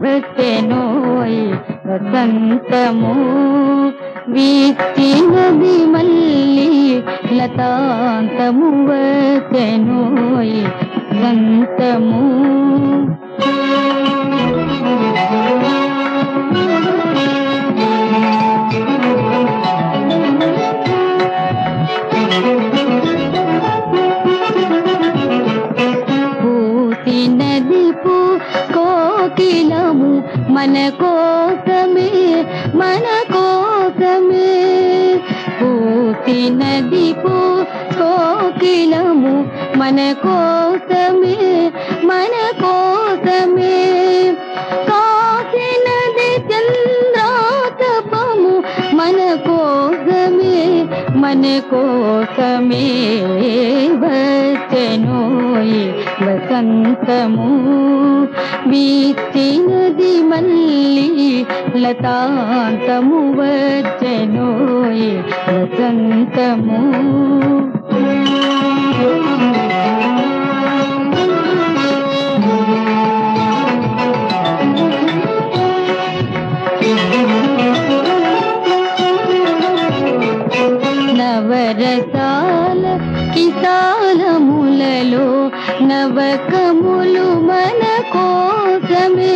వచ్చెనోయ్ వసంతము వీచినది మళ్ళీ లతాంతము వచ్చెనోయ్ వసంతము పూసినది పూ కోకిలము మన కోసమే మన కోసమే పూసినది పూ కోకిలము మన కోసమే మన కోసమే కాసినది చంద్రాతపము మన కోసమే మన కోసమే వచ్చెనోయ్ వసంతము వీచినది మళ్ళీ లతాంతము వచ్చెనోయ్ వసంతము నవరసాల కిసాలములలో నవకములు మన కోసమే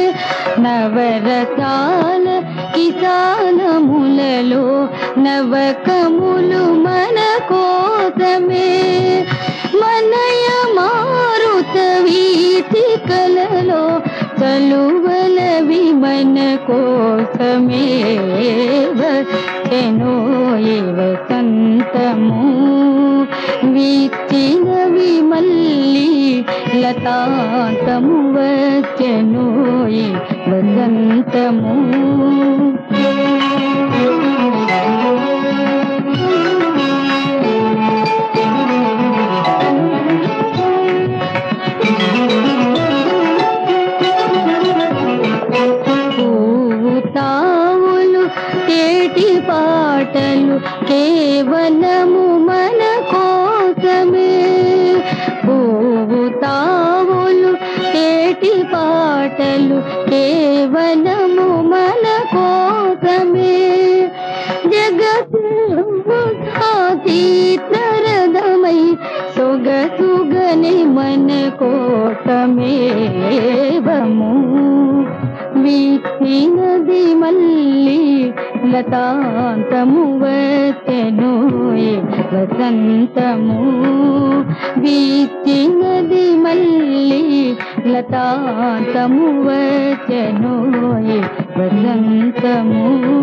నవరసాల కిసాలములలో నవకములు మన కోసమే మనయ మారుత వీచికలలో చలువలవి మన కోసమే వచ్చెనోయ్ వసంతము వీచినవి మళ్ళీ లతాంతము వచ్చెనోయ్ వసంతము పువ్వు తావులు తేటి పాటలు కేవలము మన కోసమే పువ్వు తావులు తేటి పాటలు కేవలము మన కోసమే జగత్రదమై సొగసుగని మన కోసమేవము వీచినది మళ్ళీ లతాంతము వచ్చెనోయ్ వసంతము వీచినది మళ్ళీ లతాంతము వచ్చెనోయ్ వసంతము